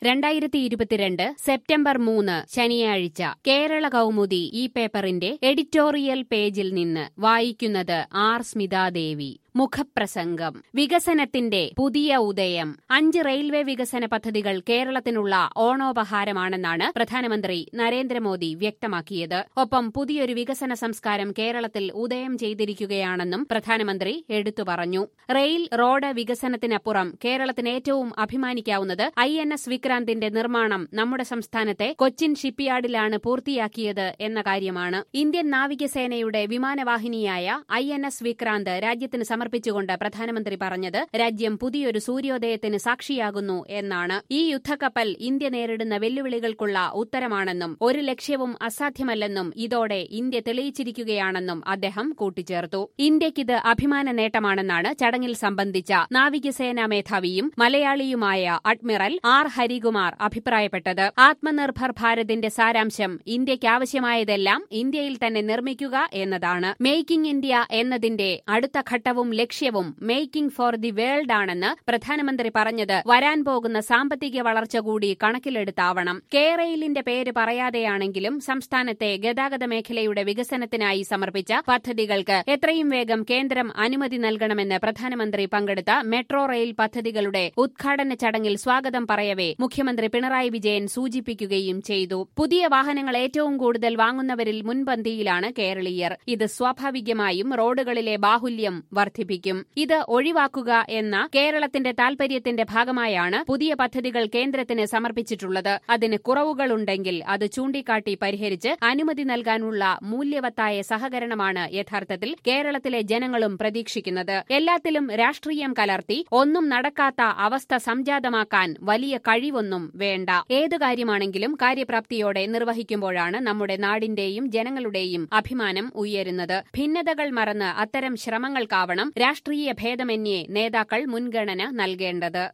രണ്ടായിരത്തി ഇരുപത്തിരണ്ട് സെപ്റ്റംബർ മൂന്ന് ശനിയാഴ്ച കേരള കൗമുദി ഈ പേപ്പറിന്റെ എഡിറ്റോറിയൽ പേജിൽ നിന്ന് വായിക്കുന്നത് ആർ സ്മിതാദേവി മുഖപ്രസംഗം വികസനത്തിന്റെ പുതിയ ഉദയം അഞ്ച് റെയിൽവേ വികസന പദ്ധതികൾ കേരളത്തിനുള്ള ഓണോപഹാരമാണെന്നാണ് പ്രധാനമന്ത്രി നരേന്ദ്രമോദി വ്യക്തമാക്കിയത് ഒപ്പം പുതിയൊരു വികസന സംസ്കാരം കേരളത്തിൽ ഉദയം ചെയ്തിരിക്കുകയാണെന്നും പ്രധാനമന്ത്രി എടുത്തു പറഞ്ഞു റെയിൽ റോഡ് വികസനത്തിനപ്പുറം കേരളത്തിന് ഏറ്റവും അഭിമാനിക്കാവുന്നത് ഐ എൻ എസ് വിക്രാന്തിന്റെ നിർമ്മാണം നമ്മുടെ സംസ്ഥാനത്തെ കൊച്ചിൻ ഷിപ്പ്യാർഡിലാണ് പൂർത്തിയാക്കിയത് എന്ന കാര്യമാണ് ഇന്ത്യൻ നാവികസേനയുടെ വിമാനവാഹിനിയായ ഐ എൻ എസ് വിക്രാന്ത് രാജ്യത്തിന് സമർപ്പിച്ചുകൊണ്ട് പ്രധാനമന്ത്രി പറഞ്ഞത് രാജ്യം പുതിയൊരു സൂര്യോദയത്തിന് സാക്ഷിയാകുന്നു എന്നാണ് ഈ യുദ്ധക്കപ്പൽ ഇന്ത്യ നേരിടുന്ന വെല്ലുവിളികൾക്കുള്ള ഉത്തരമാണെന്നും ഒരു ലക്ഷ്യവും അസാധ്യമല്ലെന്നും ഇതോടെ ഇന്ത്യ തെളിയിച്ചിരിക്കുകയാണെന്നും അദ്ദേഹം കൂട്ടിച്ചേർത്തു ഇന്ത്യക്കിത് അഭിമാന നേട്ടമാണെന്നാണ് ചടങ്ങിൽ സംബന്ധിച്ച നാവികസേനാ മേധാവിയും മലയാളിയുമായ അഡ്മിറൽ ആർ ഹരികുമാർ അഭിപ്രായപ്പെട്ടത് ആത്മനിർഭർ ഭാരതിന്റെ സാരാംശം ഇന്ത്യയ്ക്ക് ആവശ്യമായതെല്ലാം ഇന്ത്യയിൽ തന്നെ നിർമ്മിക്കുക എന്നതാണ് മേക്കിംഗ് ഇന്ത്യ എന്നതിന്റെ അടുത്ത ഘട്ടവും ലക്ഷ്യവും മേക്കിംഗ് ഫോർ ദി വേൾഡ് ആണെന്ന് പ്രധാനമന്ത്രി പറഞ്ഞത് വരാൻ പോകുന്ന സാമ്പത്തിക വളർച്ച കൂടി കണക്കിലെടുത്താവണം കെയറെയിലിന്റെ പേര് പറയാതെയാണെങ്കിലും സംസ്ഥാനത്തെ ഗതാഗത മേഖലയുടെ വികസനത്തിനായി സമർപ്പിച്ച പദ്ധതികൾക്ക് എത്രയും വേഗം കേന്ദ്രം അനുമതി നൽകണമെന്ന് പ്രധാനമന്ത്രി പങ്കെടുത്ത മെട്രോ റെയിൽ പദ്ധതികളുടെ ഉദ്ഘാടന ചടങ്ങിൽ സ്വാഗതം പറയവേ മുഖ്യമന്ത്രി പിണറായി വിജയൻ സൂചിപ്പിക്കുകയും ചെയ്തു പുതിയ വാഹനങ്ങൾ ഏറ്റവും കൂടുതൽ വാങ്ങുന്നവരിൽ മുൻപന്തിയിലാണ് കേരളീയർ ഇത് സ്വാഭാവികമായും റോഡുകളിലെ ബാഹുല്യം വർദ്ധിപ്പിക്കും ഇത് ഒഴിവാക്കുക എന്ന കേരളത്തിന്റെ താൽപര്യത്തിന്റെ ഭാഗമായാണ് പുതിയ പദ്ധതികൾ കേന്ദ്രത്തിന് സമർപ്പിച്ചിട്ടുള്ളത് അതിന് കുറവുകളുണ്ടെങ്കിൽ അത് ചൂണ്ടിക്കാട്ടി പരിഹരിച്ച് അനുമതി നൽകാനുള്ള മൂല്യവത്തായ സഹകരണമാണ് യഥാർത്ഥത്തിൽ കേരളത്തിലെ ജനങ്ങളും പ്രതീക്ഷിക്കുന്നത് എല്ലാത്തിലും രാഷ്ട്രീയം കലർത്തി ഒന്നും നടക്കാത്ത അവസ്ഥ സംജാതമാക്കാൻ വലിയ കഴിവൊന്നും വേണ്ട ഏതു കാര്യമാണെങ്കിലും കാര്യപ്രാപ്തിയോടെ നിർവഹിക്കുമ്പോഴാണ് നമ്മുടെ നാടിന്റെയും ജനങ്ങളുടെയും അഭിമാനം ഉയരുന്നത് ഭിന്നതകൾ മറന്ന് അത്തരം ശ്രമങ്ങൾക്കാവണം രാഷ്ട്രീയ ഭേദമന്യേ നേതാക്കൾ മുൻഗണന നൽകേണ്ടത്